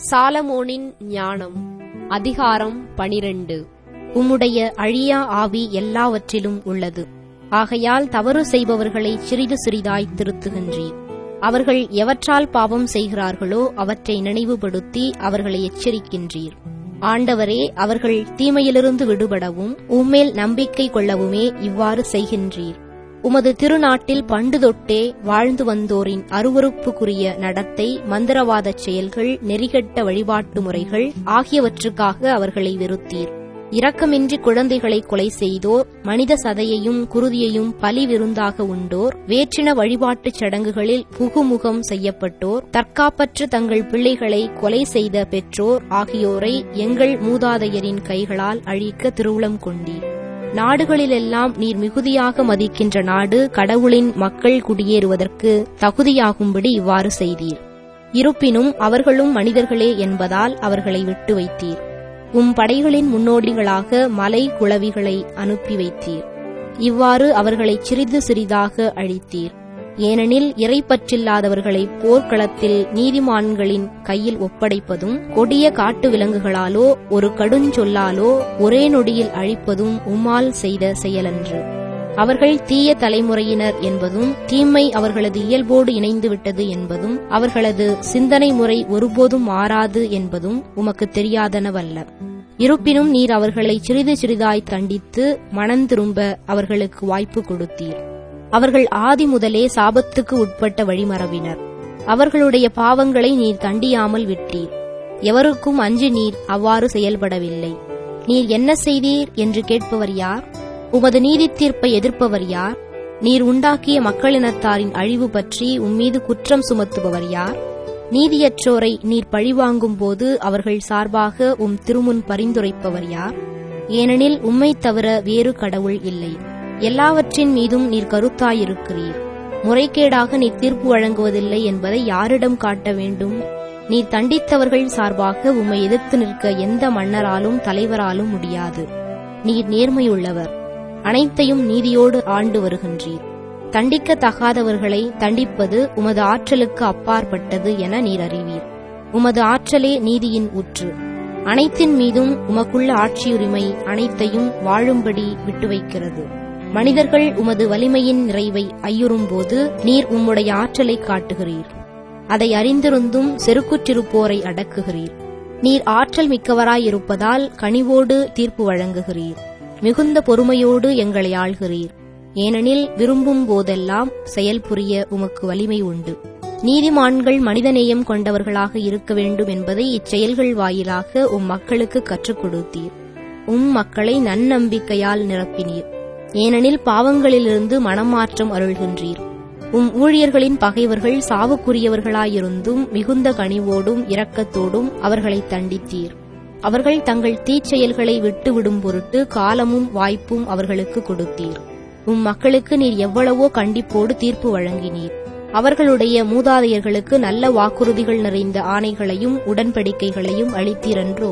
சாலமோனின் ஞானம் அதிகாரம் பனிரெண்டு உம்முடைய அழியா ஆவி எல்லாவற்றிலும் உள்ளது ஆகையால் தவறு செய்பவர்களை சிறிது சிறிதாய் திருத்துகின்றீர் அவர்கள் எவற்றால் பாவம் செய்கிறார்களோ அவற்றை நினைவுபடுத்தி அவர்களை எச்சரிக்கின்றீர் ஆண்டவரே அவர்கள் தீமையிலிருந்து விடுபடவும் உம்மேல் நம்பிக்கை கொள்ளவுமே இவ்வாறு செய்கின்றீர் உமது திருநாட்டில் பண்டு தொட்டே வாழ்ந்து வந்தோரின் அருவறுப்புக்குரிய நடத்தை மந்திரவாதச் செயல்கள் நெறிகெட்ட வழிபாட்டு முறைகள் ஆகியவற்றுக்காக அவர்களை வெறுத்தீர் இரக்கமின்றி குழந்தைகளை கொலை செய்தோர் மனித சதையையும் குருதியையும் பலி விருந்தாக உண்டோர் வேற்றின வழிபாட்டுச் சடங்குகளில் புகுமுகம் செய்யப்பட்டோர் தற்காப்பற்று தங்கள் பிள்ளைகளை கொலை செய்த பெற்றோர் ஆகியோரை எங்கள் மூதாதையரின் கைகளால் அழிக்க திருவுளம் கொண்டீர் நாடுகளிலெல்லாம் நீர் மிகுதியாக மதிக்கின்ற நாடு கடவுளின் மக்கள் குடியேறுவதற்கு தகுதியாகும்படி இவ்வாறு செய்தீர் இருப்பினும் அவர்களும் மனிதர்களே என்பதால் அவர்களை விட்டு வைத்தீர் உம் படைகளின் முன்னோடிகளாக மலை குளவிகளை அனுப்பி வைத்தீர் இவ்வாறு அவர்களை சிறிது சிறிதாக அழித்தீர் ஏனெனில் இறைப்பற்றில்லாதவர்களை போர்க்களத்தில் நீதிமான்களின் கையில் ஒப்படைப்பதும் கொடிய காட்டு விலங்குகளாலோ ஒரு கடுஞ்சொல்லாலோ ஒரே நொடியில் அழிப்பதும் உம்மால் செய்த செயலன்று அவர்கள் தீய தலைமுறையினர் என்பதும் தீமை அவர்களது இயல்போடு இணைந்துவிட்டது என்பதும் அவர்களது சிந்தனை முறை ஒருபோதும் மாறாது என்பதும் உமக்கு தெரியாதனவல்ல இருப்பினும் நீர் அவர்களை சிறிது சிறிதாய் தண்டித்து மனந்திரும்ப அவர்களுக்கு வாய்ப்பு கொடுத்தீர் அவர்கள் ஆதி முதலே சாபத்துக்கு உட்பட்ட வழிமரபினர் அவர்களுடைய பாவங்களை நீர் தண்டியாமல் விட்டீர் எவருக்கும் அஞ்சு நீர் அவ்வாறு செயல்படவில்லை நீர் என்ன செய்தீர் என்று கேட்பவர் யார் உமது நீதி தீர்ப்பை எதிர்ப்பவர் யார் நீர் உண்டாக்கிய மக்களினத்தாரின் அழிவு பற்றி உம்மீது குற்றம் சுமத்துபவர் யார் நீதியற்றோரை நீர் பழிவாங்கும் போது அவர்கள் சார்பாக உம் திருமுன் பரிந்துரைப்பவர் யார் ஏனெனில் உம்மை தவிர வேறு கடவுள் இல்லை எல்லாவற்றின் மீதும் நீர் கருத்தாயிருக்கிறீர் முறைகேடாக நீர் தீர்ப்பு வழங்குவதில்லை என்பதை யாரிடம் காட்ட வேண்டும் நீர் தண்டித்தவர்கள் சார்பாக உம்மை எதிர்த்து நிற்க எந்த மன்னராலும் தலைவராலும் முடியாது நீர் நேர்மையுள்ளவர் அனைத்தையும் நீதியோடு ஆண்டு வருகின்றீர் தண்டிக்கத்தகாதவர்களை தண்டிப்பது உமது ஆற்றலுக்கு அப்பாற்பட்டது என நீர் அறிவீர் உமது ஆற்றலே நீதியின் ஊற்று அனைத்தின் மீதும் உமக்குள்ள ஆட்சியுரிமை அனைத்தையும் வாழும்படி விட்டு வைக்கிறது மனிதர்கள் உமது வலிமையின் நிறைவை ஐயுறும்போது நீர் உம்முடைய ஆற்றலை காட்டுகிறீர் அதை அறிந்திருந்தும் செருக்குற்றிருப்போரை அடக்குகிறீர் நீர் ஆற்றல் மிக்கவராயிருப்பதால் கனிவோடு தீர்ப்பு வழங்குகிறீர் மிகுந்த பொறுமையோடு எங்களை ஆள்கிறீர் ஏனெனில் விரும்பும் போதெல்லாம் செயல் புரிய உமக்கு வலிமை உண்டு நீதிமான்கள் மனிதநேயம் கொண்டவர்களாக இருக்க வேண்டும் என்பதை இச்செயல்கள் வாயிலாக உம் மக்களுக்கு கற்றுக் கொடுத்தீர் உம் மக்களை நன்னம்பிக்கையால் நிரப்பினீர் ஏனெனில் பாவங்களிலிருந்து மனமாற்றம் அருள்கின்றீர் உம் ஊழியர்களின் பகைவர்கள் சாவுக்குரியவர்களாயிருந்தும் மிகுந்த கனிவோடும் இரக்கத்தோடும் அவர்களை தண்டித்தீர் அவர்கள் தங்கள் தீச்செயல்களை விட்டுவிடும் பொருட்டு காலமும் வாய்ப்பும் அவர்களுக்கு கொடுத்தீர் உம் மக்களுக்கு நீர் எவ்வளவோ கண்டிப்போடு தீர்ப்பு வழங்கினீர் அவர்களுடைய மூதாதையர்களுக்கு நல்ல வாக்குறுதிகள் நிறைந்த ஆணைகளையும் உடன்படிக்கைகளையும் அளித்தீரன்றோ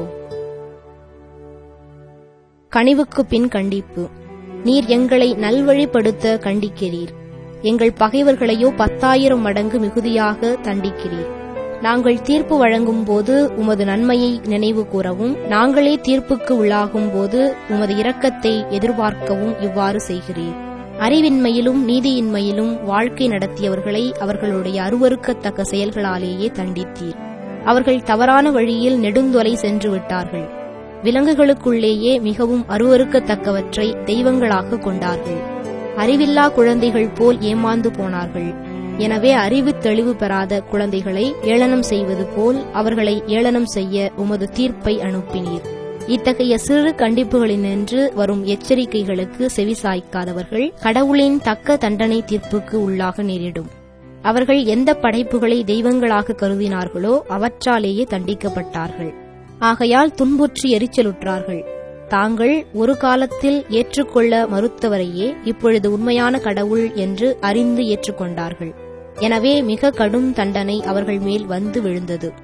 கனிவுக்கு பின் கண்டிப்பு நீர் எங்களை நல்வழிப்படுத்த கண்டிக்கிறீர் எங்கள் பகைவர்களையோ பத்தாயிரம் மடங்கு மிகுதியாக தண்டிக்கிறீர் நாங்கள் தீர்ப்பு வழங்கும் போது உமது நன்மையை நினைவு கூறவும் நாங்களே தீர்ப்புக்கு உள்ளாகும் போது உமது இரக்கத்தை எதிர்பார்க்கவும் இவ்வாறு செய்கிறீர் அறிவின்மையிலும் நீதியின்மையிலும் வாழ்க்கை நடத்தியவர்களை அவர்களுடைய அருவறுக்கத்தக்க செயல்களாலேயே தண்டித்தீர் அவர்கள் தவறான வழியில் நெடுந்தொலை சென்று விட்டார்கள் விலங்குகளுக்குள்ளேயே மிகவும் அருவறுக்கத்தக்கவற்றை தெய்வங்களாக கொண்டார்கள் அறிவில்லா குழந்தைகள் போல் ஏமாந்து போனார்கள் எனவே அறிவு தெளிவு பெறாத குழந்தைகளை ஏளனம் செய்வது போல் அவர்களை ஏளனம் செய்ய உமது தீர்ப்பை அனுப்பினீர் இத்தகைய சிறு கண்டிப்புகளினின்று வரும் எச்சரிக்கைகளுக்கு செவிசாய்க்காதவர்கள் கடவுளின் தக்க தண்டனை தீர்ப்புக்கு உள்ளாக நேரிடும் அவர்கள் எந்த படைப்புகளை தெய்வங்களாக கருதினார்களோ அவற்றாலேயே தண்டிக்கப்பட்டார்கள் ஆகையால் துன்புற்றி எரிச்சலுற்றார்கள் தாங்கள் ஒரு காலத்தில் ஏற்றுக்கொள்ள மறுத்தவரையே இப்பொழுது உண்மையான கடவுள் என்று அறிந்து ஏற்றுக்கொண்டார்கள் எனவே மிக கடும் தண்டனை அவர்கள் மேல் வந்து விழுந்தது